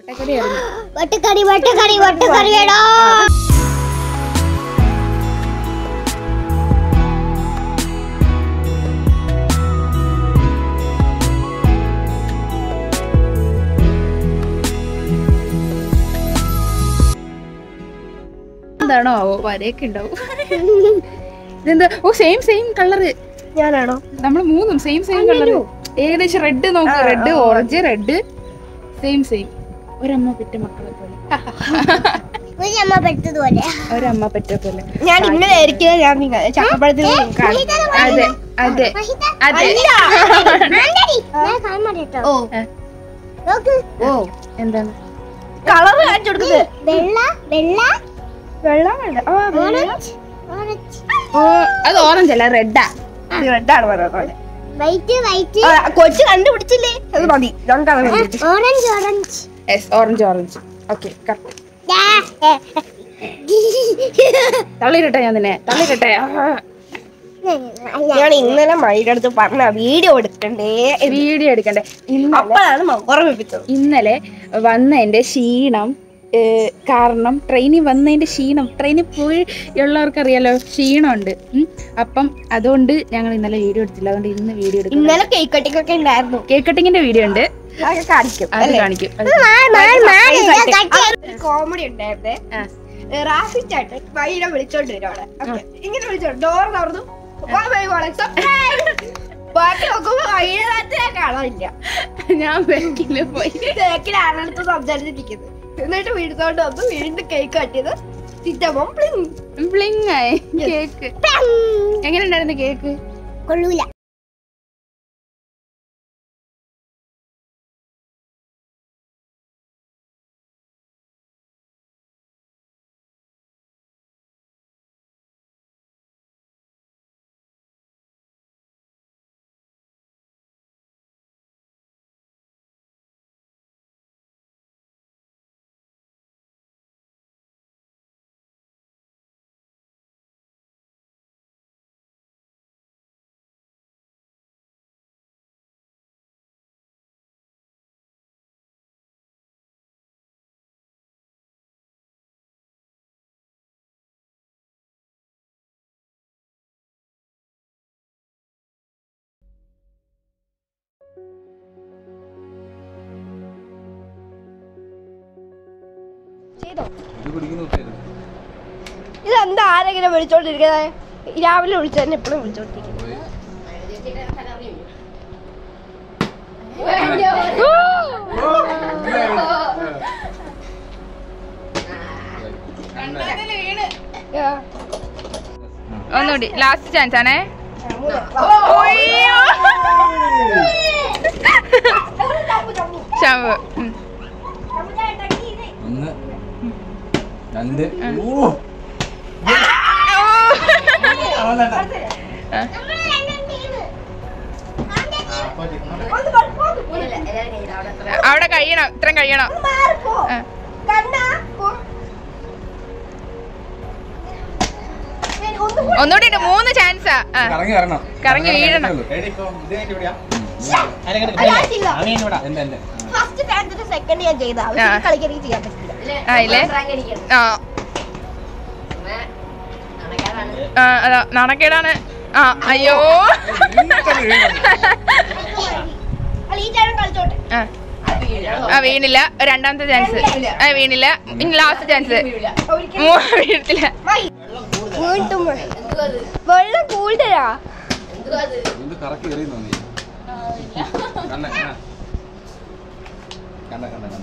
വട്ടക്കടിയായിരുന്നു വട്ടക്കറി വട്ടക്കറി വട്ടക്കറിയടാ എന്താണോ ആവോ വരയൊക്കെ ഉണ്ടാവും ഇതെന്താ ഓ സെയിം സെയിം കളറ് ഞാനാണോ നമ്മൾ മൂന്നും സെയിം സെയിം കളർ ഏകദേശം റെഡ് നോക്ക് red orange red same same ഒരമ്മ പെറ്റ മക്കളെ പോലെ ഒരു അമ്മ പെട്ടതുപോലെ ഒരമ്മ പെറ്റ പോലെ ഞാൻ ഇന്നലെ ആയിരിക്കും ഞാൻ നിങ്ങൾ ചക്കപ്പഴത്തിൽ അതെ അതെ അതെ ഓ നോക്ക് ഓ എന്താണ് കളർ കാണിച്ചു കൊടുക്കുന്നത് വെള്ള വെള്ള വെള്ളം വേണ്ട ആ ഓറഞ്ച് ഓറഞ്ച് ഓ അത് ഓറഞ്ച് അല്ല റെഡാ റെഡാണ് പറയുന്നത് വൈറ്റ് വൈറ്റ് ആ, കൊച്ചു കണ്ടുപിടിച്ചില്ലേ അത് മതി നമുക്കത് കണ്ടുപിടിച്ചു orange orange yes orange orange okay correct തള്ളിയിട്ടെ ഞാൻ നിന്നെ തള്ളിയിട്ടെ ഞാൻ ഇന്നലെ മൈയുടെ അടുത്ത് പറഞ്ഞ വീഡിയോ എടുക്കണ്ടേ വീഡിയോ എടുക്കണ്ടേ ഇന്നലെ അപ്പോഴാണ് ഓർമ്മിപ്പിച്ചത് ഇന്നലെ വന്നതിന്റെ ക്ഷീണം ഏ, കാരണം ട്രെയിനിൽ വന്നതിന്റെ ക്ഷീണം ട്രെയിനിൽ പോയി ഉള്ളവർക്ക് അറിയാലോ ക്ഷീണമുണ്ട് ഉം. അപ്പം അതുകൊണ്ട് ഞങ്ങൾ ഇന്നലെ വീഡിയോ എടുത്തില്ല അതുകൊണ്ട് ഇന്ന് വീഡിയോ എടുക്കും ഇന്നലെ കേക്ക് കട്ടിങ്ങൊക്കെ ഉണ്ടായിരുന്നു കേക്ക് കട്ടിങ്ങിന്റെ വീഡിയോ ഉണ്ട് അതൊക്കെ കാണിക്കും അത് കാണിക്കും അത് ഒരു കോമഡി ഉണ്ടായിരുന്നേ ആ. റാഫി ചേട്ടൻ വൈകിട്ട് വിളിച്ചോണ്ട് വരും അവിടെ Okay. ഇങ്ങനെ വിളിച്ചോണ്ട് ഡോർ തുറന്നു വാ, വാ, വാ, Alexa. ബാക്കി നോക്കുമ്പോ വൈകിട്ട് കാണാനില്ല ഞാൻ ബാക്കില് പോയി തേക്കിൽ ആരുടെ സംസാരിച്ചിരിക്കുന്നത് എന്നിട്ട് വീടുത്തോണ്ട് വന്ന് വീണ്ടും കേക്ക് കട്ടിയത് ചിറ്റമ്മ പ്ലിങ്. ബ്ലിങ് ആയി കേക്ക് എങ്ങനെ ഉണ്ടായിരുന്നു കേക്ക് കൊള്ളൂല ഇതെന്താ ആരെങ്കിലും വിളിച്ചോണ്ടിരിക്കുന്നത് രാവിലെ വിളിച്ചു തന്നെ എപ്പോഴും വിളിച്ചോണ്ടിരിക്കുന്നത് ഒന്നുകൂടി ലാസ്റ്റ് ചാൻസ് ആണേ ശവ് ഉം. ഒന്ന് രണ്ട് ഓ അവിടെ കഴിയണം ഇത്രയും കഴിയണം ആ. ഒന്നുകൂടി ഉണ്ട് മൂന്ന് ചാൻസാ ആ കറങ്ങി വരണം കറങ്ങി വീഴണം. എന്റെ എന്റെ ഫസ്റ്റ് ചാൻസിന്റെ സെക്കൻഡ് ഞാൻ ചെയ്ത ആ. കളിക്കണമെങ്കിൽ ചെയ്യാൻ പറ്റില്ല ആ ഇല്ലേ ആ ആ അതാ നാണക്കേടാണ് ആ അയ്യോ അല്ല ഈ ചേട്ടൻ കളിച്ചോട്ടെ ആ ആ വീണില്ല രണ്ടാമത്തെ ചാൻസ് ആ വീണില്ല ഇനി ലാസ്റ്റ് ചാൻസ് വീഴത്തില്ല വീണ്ടും വെള്ളം കൂടുതലാ ഇത് കറക്കി എറിയുന്നു നീ കണ്ട കണ്ട കണ്ട കണ്ട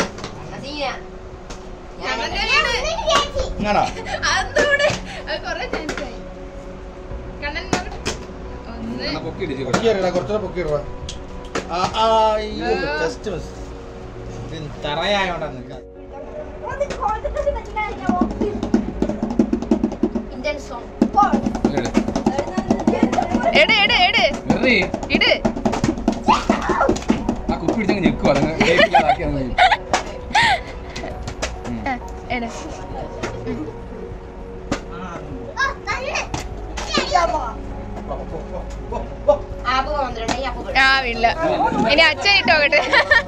ഇങ്ങാണോ എന്നാ പൊക്കി ഇടിച്ച് കൊടു. കുറച്ചുകൂടെ പൊക്കിയിടുക ജസ്റ്റ് മിസ് തറയായോണ്ടാ നിൽക്കാം ഇങ്ങട്. എട് എട് എട് എറി. ഇട് ആ കുപ്പി പിടിച്ചങ്ങ് ഞെക്കുവാ അതങ്ങ് കേൾക്കാതാക്കി അങ്ങ് കഴിയും. ഉം. ആ, എട് ആപ്പ് വന്നിട്ടുണ്ടെങ്കിൽ ആ വീണില്ല ഇനി അച്ഛൻ ഇട്ടോ കേട്ടെ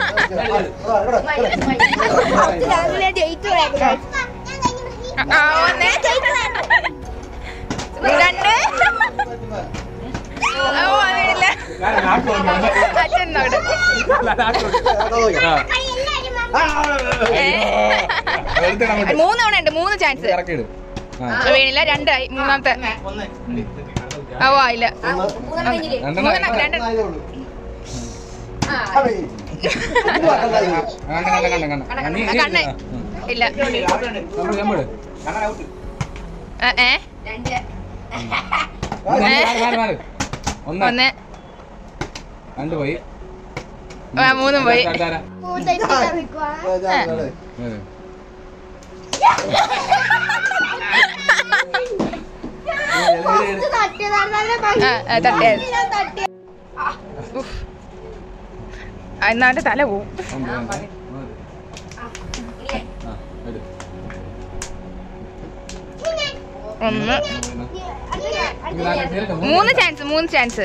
ആ ഒന്ന് രണ്ട് ഓ വീണില്ല അച്ഛൻ നോട്ടെ മൂന്ന് തവണ ഉണ്ട് മൂന്ന് ചാൻസ് ഇറക്കിയിട് വീണില്ല രണ്ടായി മൂന്നാമത്തെ ഒന്ന് ഓ ആയില്ല രണ്ടെണ്ണം മൂന്നെണ്ണം രണ്ട് കണ്ട കണ്ട കണ്ട കണ്ട നീ നീ കണ്ണ് ഇല്ല നമ്മൾ ചെമ്പിട് ഏ, ഏ ഒന്ന് ഒന്ന് രണ്ട് പോയി ആ, മൂന്നും പോയി അടുത്താരാ? ഏത്? ആ, ആ, തട്ടിയത് ഉഫ്. ആ, എന്നാ അവന്റെ തല പോവും ഒന്ന്, രണ്ട്, മൂന്ന്. ആ, എട്. ഒന്ന് ഇത് നാല് പേരുണ്ട്, മൂന്ന് ചാൻസ് മൂന്ന് ചാൻസ്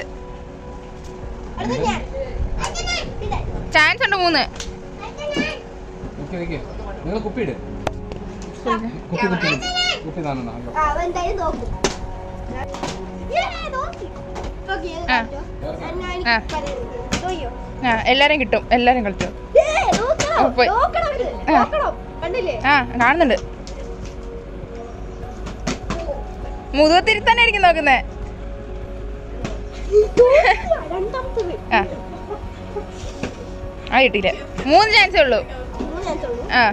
ചാൻസ് ഉണ്ട് മൂന്ന് നിക്ക് നിക്ക് നിങ്ങൾ കുപ്പിയിട് കുപ്പി കുപ്പി കുപ്പി താണെന്നാ അവന്തായാലും നോക്കും ആ. ആ. ആ എല്ലാരും കിട്ടും എല്ലാരും കളിച്ചു ഓ, പോയി. ആ. കണ്ടില്ലേ ആ കാണുന്നുണ്ട് മുതുകത്തിരുത്താൻ ആയിരിക്കും നോക്കുന്നേ രണ്ടാമത്തത് ആ ആ കിട്ടിയില്ല മൂന്ന് ചാൻസേ ഉള്ളൂ ആ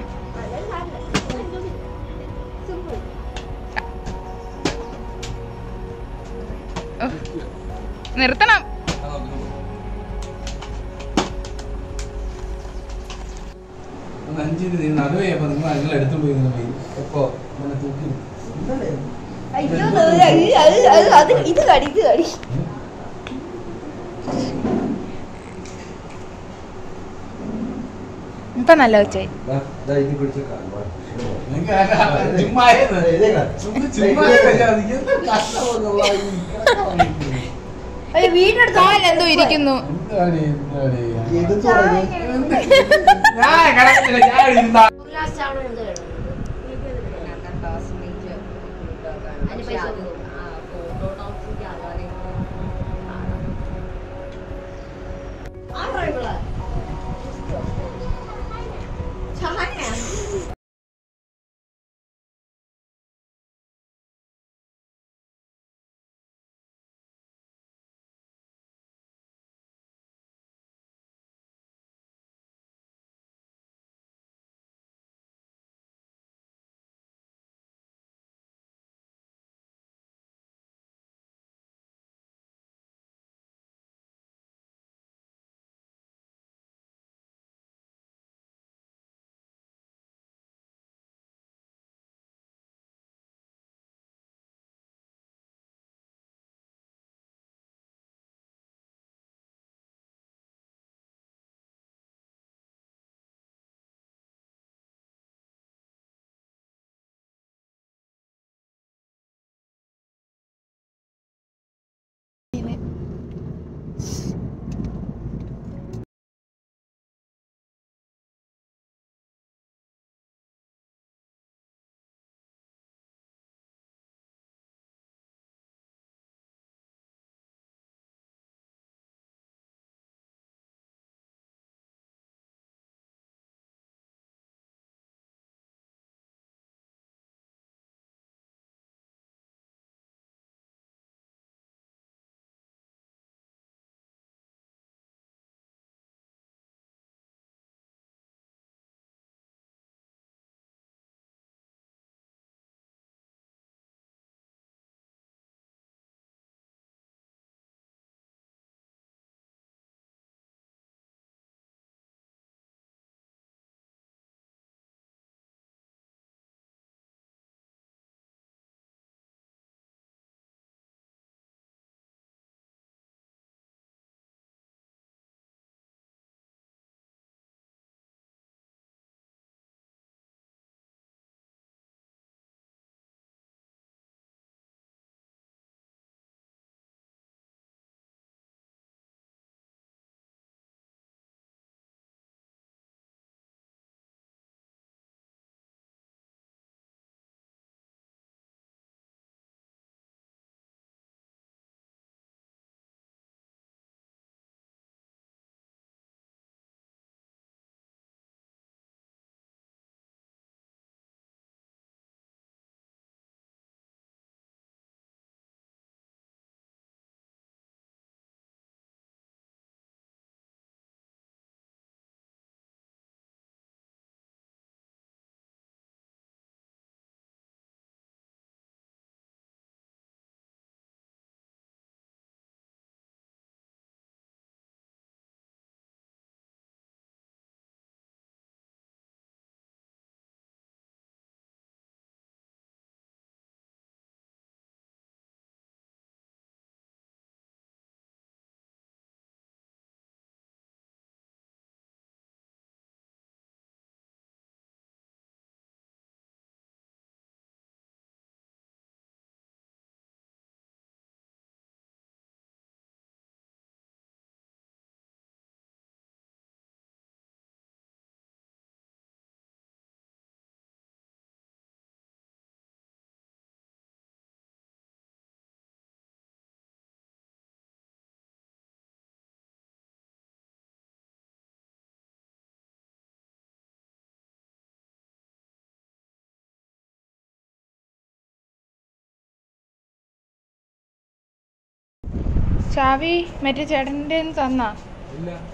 ഉഫ്. നിർത്തണം അഞ്ചിന് നീ നടുവേ അപ്പൊ നിങ്ങൾ നിങ്ങൾ എടുത്തോണ്ട് പോയി നിങ്ങൾ പോയി എപ്പോ ഇങ്ങനെ തൂക്കി അയ്യോ അത് അത് അത് അത് ഇത് കടി ഇത് കടി ഇപ്പൊ നല്ല വെച്ചായി ചുമ്മാ ചുമ്മാ അയ്യോ വീടെടുത്ത് കാലിൽ എന്തോ ഇരിക്കുന്നു ഞാൻ കിടക്കില്ല ഞാൻ ഇരുന്നാ ചാവി മറ്റേ ചേട്ടൻ്റെ തന്നാ ഇല്ല